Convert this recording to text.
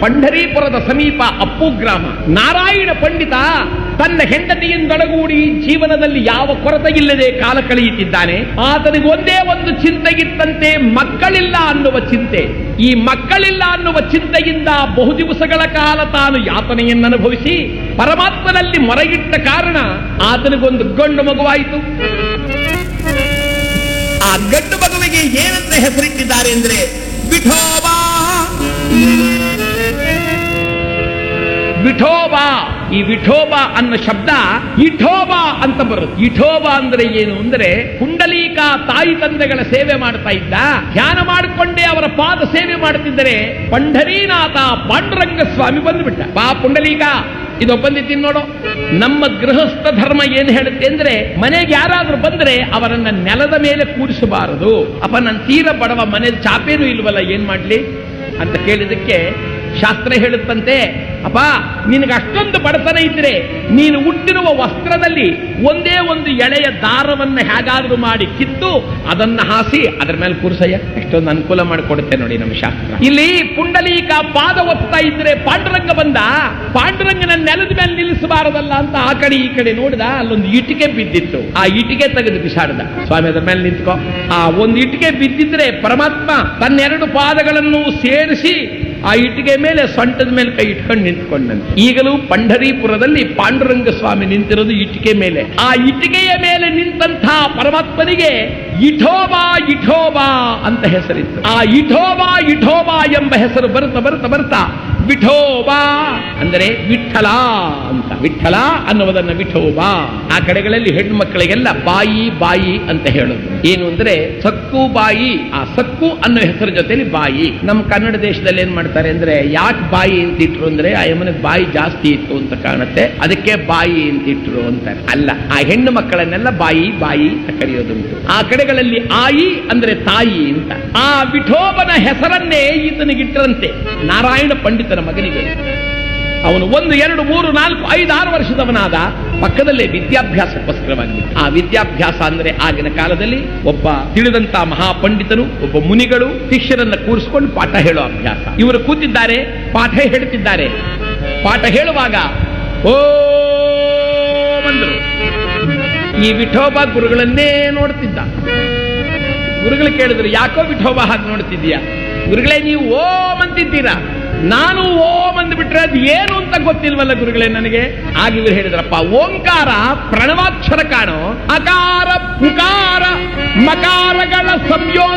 ಪಂಢರೀಪುರದ ಸಮೀಪ ಅಪ್ಪು ಗ್ರಾಮ ನಾರಾಯಣ ಪಂಡಿತ ತನ್ನ ಹೆಂಡತಿಯಿಂದೊಡಗೂಡಿ ಜೀವನದಲ್ಲಿ ಯಾವ ಕೊರತೆ ಇಲ್ಲದೆ ಕಾಲ ಕಳೆಯುತ್ತಿದ್ದಾನೆ ಆತನಿಗೆ ಒಂದೇ ಒಂದು ಚಿಂತೆಗಿತ್ತಂತೆ ಮಕ್ಕಳಿಲ್ಲ ಅನ್ನುವ ಚಿಂತೆ ಈ ಮಕ್ಕಳಿಲ್ಲ ಅನ್ನುವ ಚಿಂತೆಯಿಂದ ಬಹು ದಿವಸಗಳ ಕಾಲ ತಾನು ಯಾತನೆಯನ್ನು ಅನುಭವಿಸಿ ಪರಮಾತ್ಮನಲ್ಲಿ ಮೊರೆಗಿಟ್ಟ ಕಾರಣ ಆತನಿಗೊಂದು ಗಂಡು ಮಗುವಾಯಿತು ಆ ಗಂಡು ಮಗುವಿಗೆ ಏನಂತ ಹೆಸರಿಟ್ಟಿದ್ದಾರೆ ಅಂದ್ರೆ ವಿಠೋಬಾ ವಿಠೋಬಾ ಈ ವಿಠೋಬಾ ಅನ್ನೋ ಶಬ್ದ ಇಠೋಬಾ ಅಂತ ಬರುತ್ತೆ ಇಠೋಬಾ ಅಂದ್ರೆ ಏನು ಅಂದ್ರೆ ಪುಂಡಲೀಕ ತಾಯಿ ತಂದೆಗಳ ಸೇವೆ ಮಾಡ್ತಾ ಇದ್ದ ಧ್ಯಾನ ಮಾಡಿಕೊಂಡೇ ಅವರ ಪಾದ ಸೇವೆ ಮಾಡುತ್ತಿದ್ದರೆ ಪಂಢರೀನಾಥ ಪಾಂಡುರಂಗ ಸ್ವಾಮಿ ಬಂದ್ಬಿಟ್ಟ ಬಾ ಪುಂಡಲೀಕ ಇದು ಬಂದಿದ್ದೀನಿ ನೋಡು ನಮ್ಮ ಗೃಹಸ್ಥ ಧರ್ಮ ಏನ್ ಹೇಳುತ್ತೆ ಅಂದ್ರೆ ಮನೆಗೆ ಯಾರಾದ್ರೂ ಬಂದ್ರೆ ಅವರನ್ನ ನೆಲದ ಮೇಲೆ ಕೂರಿಸಬಾರದು ಅಪ್ಪ ನನ್ನ ತೀರ ಬಡವ ಮನೆ ಚಾಪೇನು ಇಲ್ವಲ್ಲ ಏನ್ ಮಾಡ್ಲಿ ಅಂತ ಕೇಳಿದಕ್ಕೆ ಶಾಸ್ತ್ರ ಹೇಳುತ್ತಂತೆ ಅಪ್ಪ ನಿನಗೆ ಅಷ್ಟೊಂದು ಬಡತನ ಇದ್ರೆ ನೀನು ಹುಟ್ಟಿರುವ ವಸ್ತ್ರದಲ್ಲಿ ಒಂದೇ ಒಂದು ಎಳೆಯ ದಾರವನ್ನ ಹೇಗಾದ್ರೂ ಮಾಡಿ ಕಿತ್ತು ಅದನ್ನ ಹಾಸಿ ಅದರ ಮೇಲೆ ಕೂರ್ಸಯ್ಯ ಎಷ್ಟೊಂದು ಅನುಕೂಲ ಮಾಡಿಕೊಡುತ್ತೆ ನೋಡಿ ನಮ್ಮ ಶಾಸ್ತ್ರ ಇಲ್ಲಿ ಪುಂಡಲೀಕ ಪಾದ ಒತ್ತಾ ಇದ್ರೆ ಪಾಂಡುರಂಗ ಬಂದ ಪಾಂಡುರಂಗನ ನೆಲದ ಮೇಲೆ ನಿಲ್ಲಿಸಬಾರದಲ್ಲ ಅಂತ ಆ ಕಡೆ ಈ ಕಡೆ ನೋಡಿದ ಅಲ್ಲೊಂದು ಇಟಿಕೆ ಬಿದ್ದಿತ್ತು ಆ ಇಟಿಕೆ ತೆಗೆದು ಬಿಸಾಡ್ದ ಸ್ವಾಮಿ ಅದರ ಮೇಲೆ ನಿಂತ್ಕೋ ಆ ಒಂದು ಇಟಿಕೆ ಬಿದ್ದಿದ್ರೆ ಪರಮಾತ್ಮ ತನ್ನೆರಡು ಪಾದಗಳನ್ನು ಸೇರಿಸಿ ಆ ಇಟ್ಟಿಗೆ ಮೇಲೆ ಸೊಂಟದ ಮೇಲೆ ಕೈ ಇಟ್ಕೊಂಡು ನಿಂತ್ಕೊಂಡಂತೆ ಈಗಲೂ ಪಂಢರೀಪುರದಲ್ಲಿ ಪಾಂಡುರಂಗ ಸ್ವಾಮಿ ನಿಂತಿರೋದು ಇಟ್ಟಿಗೆ ಮೇಲೆ ಆ ಇಟ್ಟಿಗೆಯ ಮೇಲೆ ನಿಂತಹ ಪರಮಾತ್ಮನಿಗೆ ಇಠೋಬಾ ಇಠೋಬಾ ಅಂತ ಹೆಸರಿತ್ತು ಆ ಇಠೋಬಾ ಇಠೋಬಾ ಎಂಬ ಹೆಸರು ಬರುತ್ತಾ ಬರುತ್ತಾ ಬರ್ತಾ ವಿಠೋಬಾ ಅಂದರೆ ವಿಠಲ ಅಂತ ವಿಠಲ ಅನ್ನುವುದನ್ನ ವಿಠೋಬಾ ಆ ಕಡೆಗಳಲ್ಲಿ ಹೆಣ್ಣು ಮಕ್ಕಳಿಗೆಲ್ಲ ಬಾಯಿ ಬಾಯಿ ಅಂತ ಹೇಳೋದು ಏನು ಅಂದ್ರೆ ಸಕ್ಕು ಬಾಯಿ ಆ ಸಕ್ಕು ಅನ್ನೋ ಹೆಸರು ಜೊತೆಲಿ ಬಾಯಿ ನಮ್ಮ ಕನ್ನಡ ದೇಶದಲ್ಲಿ ಏನ್ ಮಾಡ್ತಾರೆ ಅಂದ್ರೆ ಯಾಕೆ ಬಾಯಿ ಅಂತ ಇಟ್ರು ಅಂದ್ರೆ ಆ ಯಮನಿಗೆ ಬಾಯಿ ಜಾಸ್ತಿ ಇತ್ತು ಅಂತ ಕಾಣುತ್ತೆ ಅದಕ್ಕೆ ಬಾಯಿ ಅಂತ ಇಟ್ರು ಅಂತಾರೆ ಅಲ್ಲ ಆ ಹೆಣ್ಣು ಮಕ್ಕಳನ್ನೆಲ್ಲ ಬಾಯಿ ಬಾಯಿ ಅಂತ ಕರೆಯೋದುಂಟು ಆ ಕಡೆಗಳಲ್ಲಿ ಆಯಿ ಅಂದ್ರೆ ತಾಯಿ ಅಂತ ಆ ವಿಠೋಬನ ಹೆಸರನ್ನೇ ಈತನಿಗಿಟ್ಟರಂತೆ ನಾರಾಯಣ ಪಂಡಿತನ ಮಗನಿಗೆ ಅವನು ಒಂದು ಎರಡು ಮೂರು ನಾಲ್ಕು ಐದು ಆರು ವರ್ಷದವನಾದ ಪಕ್ಕದಲ್ಲೇ ವಿದ್ಯಾಭ್ಯಾಸಕ್ಕೋಸ್ಕರವಾಗಿಬಿಟ್ಟು ಆ ವಿದ್ಯಾಭ್ಯಾಸ ಅಂದ್ರೆ ಆಗಿನ ಕಾಲದಲ್ಲಿ ಒಬ್ಬ ತಿಳಿದಂತ ಮಹಾಪಂಡಿತರು ಒಬ್ಬ ಮುನಿಗಳು ಶಿಷ್ಯರನ್ನ ಕೂರಿಸ್ಕೊಂಡು ಪಾಠ ಹೇಳೋ ಅಭ್ಯಾಸ ಇವರು ಕೂತಿದ್ದಾರೆ ಪಾಠ ಹೇಳ್ತಿದ್ದಾರೆ ಪಾಠ ಹೇಳುವಾಗ ಓ ಬಂದರು ಈ ವಿಠೋಬ ಗುರುಗಳನ್ನೇ ನೋಡ್ತಿದ್ದ ಗುರುಗಳು ಕೇಳಿದ್ರು ಯಾಕೋ ವಿಠೋಬ ಹಾಗೆ ನೋಡ್ತಿದ್ದೀಯಾ ಗುರುಗಳೇ ನೀವು ಓಂ ಅಂತಿದ್ದೀರಾ ನಾನು ಓಂ ಅಂದ್ಬಿಟ್ರೆ ಅದು ಏನು ಅಂತ ಗೊತ್ತಿಲ್ವಲ್ಲ ಗುರುಗಳೇ ನನಗೆ ಆಗ ಇವರು ಹೇಳಿದ್ರಪ್ಪ ಓಂಕಾರ ಪ್ರಣವಾಕ್ಷರ ಕಾಣೋ ಅಕಾರ ಪುಕಾರ ಮಕಾರಗಳ ಸಂಯೋಗ